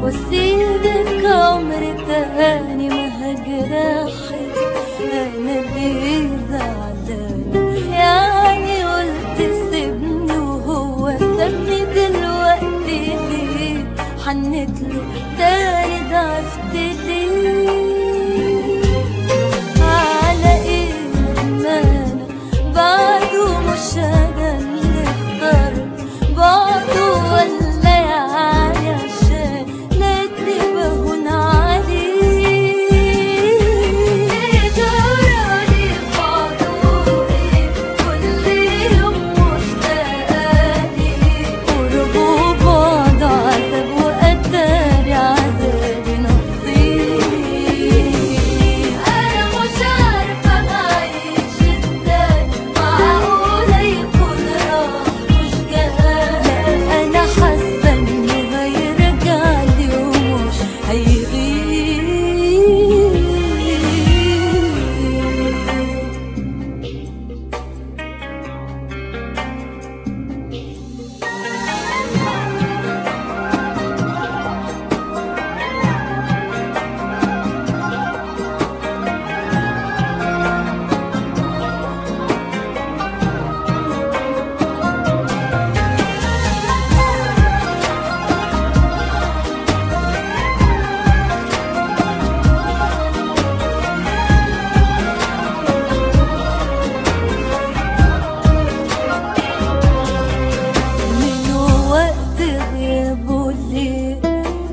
واسيبك عمر تاني ما هجرحك انا ليه زعلانة يعني قلت سيبني وهو سابني دلوقتي ليه حنت له تاني ضعفت ليه على ايه ندمانة بعده مش انا اللي اخترت بعده ولا يعني عشان لقيتني بهون عليه ايه جرالي بعده ايه كل يوم مشتاقالي قرب وبعد عذاب وقدر عذابي نصيب انا مش عارفه اعيش ازاي معقوله يكون راح مش جاي انا حاسه انه هيرجع لي ومش هيغيب من وقت غيابه ليه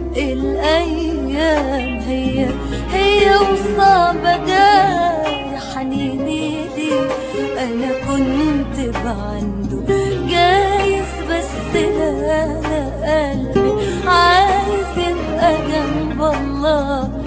الأيام هي هي وصعبة جاي حنيني ليه أنا كنت بعنده جايز بس لا لا قلبي عايز يبقى جنب الله